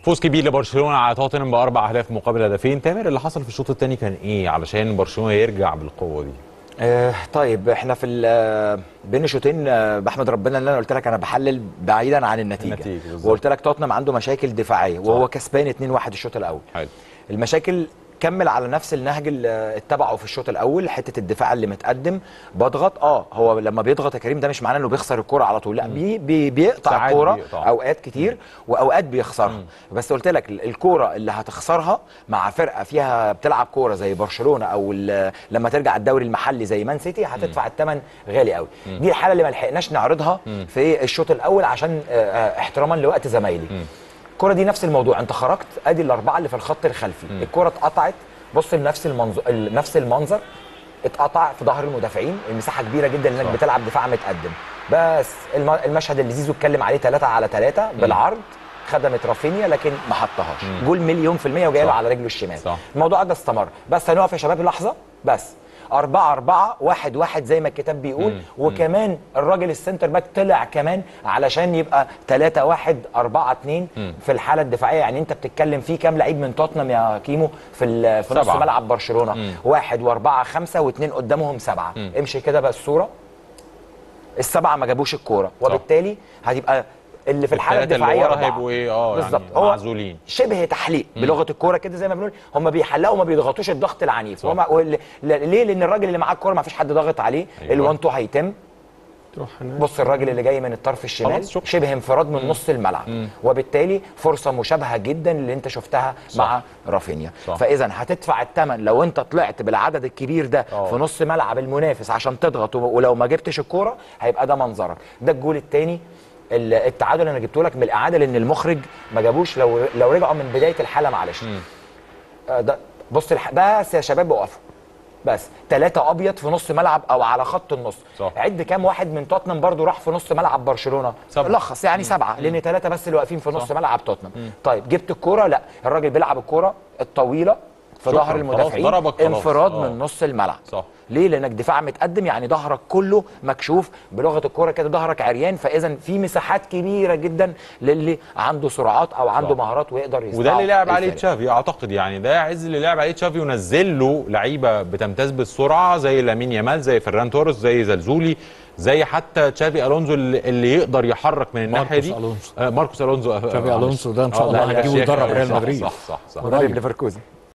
فوز كبير لبرشلونه على توتنهام باربع اهداف مقابل هدفين تامر اللي حصل في الشوط الثاني كان ايه علشان برشلونه يرجع بالقوه دي آه طيب احنا في ال- بين الشوطين آه، بحمد ربنا ان انا قلت لك انا بحلل بعيدا عن النتيجه, النتيجة بالظبط. وقلت لك توتنهام عنده مشاكل دفاعيه وهو كسبان 2-1 الشوط الاول حلو المشاكل كمل على نفس النهج اللي اتبعه في الشوط الاول حته الدفاع اللي متقدم بضغط اه هو لما بيضغط يا كريم ده مش معناه انه بيخسر الكره على طول لا بي بي بيقطع ساعات الكوره بيقطع. اوقات كتير واوقات بيخسرها بس قلت لك ال- الكوره اللي هتخسرها مع فرقه فيها بتلعب كوره زي برشلونه او ال- لما ترجع الدوري المحلي زي مان سيتي هتدفع الثمن غالي قوي دي الحاله اللي ما لحقناش نعرضها في الشوط الاول عشان آه، آه، احتراما لوقت زمايلي الكرة دي نفس الموضوع انت خرجت ادي الاربعه اللي في الخط الخلفي الكرة اتقطعت بص لنفس المنظر نفس المنظر اتقطع في ظهر المدافعين المساحه كبيره جدا انك صح. بتلعب دفاع متقدم بس الم- المشهد اللي زيزو اتكلم عليه 3 على 3 بالعرض خدمت رافينيا لكن ما حطهاش جول مليون في المية وجاي له صح. على رجله الشمال صح. الموضوع ده استمر بس هنقف يا شباب لحظه بس أربعة أربعة واحد واحد زي ما الكتاب بيقول وكمان الراجل السنتر باك طلع كمان علشان يبقى تلاتة واحد أربعة اتنين في الحالة الدفاعية يعني أنت بتتكلم في كام لعيب من توتنهام يا كيمو في ال- في نص سبعة. ملعب برشلونة واحد وأربعة خمسة واثنين قدامهم سبعة امشي كده بقى الصورة السبعة ما جابوش الكورة وبالتالي هتبقى اللي في الحالة التلاتة اللي الدفاعية ورا أربعة. هيبقوا إيه؟ آه، يعني بالظبط هو معزولين. شبه تحليق بلغه الكوره كده زي ما بنقول هم بيحلقوا وما بيضغطوش الضغط العنيف صح. وما وال- ل- ليه لان الراجل اللي معاه الكوره ما فيش حد ضاغط عليه أيوة. الوان تو هيتم تروح هناك بص الراجل اللي جاي من الطرف الشمال خلاص، شكرا. شبه انفراد من نص الملعب وبالتالي فرصه مشابهه جدا اللي انت شفتها صح. مع رافينيا صح. فاذا هتدفع الثمن لو انت طلعت بالعدد الكبير ده أه. في نص ملعب المنافس عشان تضغط و- ولو ما جبتش الكوره هيبقى ده منظرك ده الجول الثاني التعادل انا جبته لك من الاعاده لان المخرج ما جابوش لو لو رجعوا من بدايه الحاله معلش آه، ده بص الح... بس يا شباب وقفوا بس ثلاثة أبيض في نص ملعب أو على خط النص صح. عد كام واحد من توتنهام برضو راح في نص ملعب برشلونة سبعة. لخص يعني سبعة لأن ثلاثة بس اللي واقفين في نص ملعب توتنهام طيب جبت الكورة لا الراجل بيلعب الكورة الطويلة في شكراً. ظهر المدافعين خلاص، ضربك خلاص. انفراد آه. من نص الملعب صح. ليه لانك دفاع متقدم يعني ظهرك كله مكشوف بلغه الكوره كده ظهرك عريان فاذا في مساحات كبيره جدا للي عنده سرعات او عنده صح. مهارات ويقدر يصنع وده اللي لعب عليه الفرق. تشافي اعتقد يعني ده عز اللي لعب عليه تشافي ونزل له لعيبه بتمتاز بالسرعه زي لامين يامال زي فران توريس زي زلزولي زي حتى تشافي الونزو اللي اللي يقدر يحرك من الناحيه ماركوس دي ألونسو. آه، ماركوس الونزو آه، تشافي معلش. ألونسو ده إن شاء آه، الله لا، لا، هيجيبه شيخ، يدرب ريال صح، مدريد. صح صح صح مدرب ليفركوزن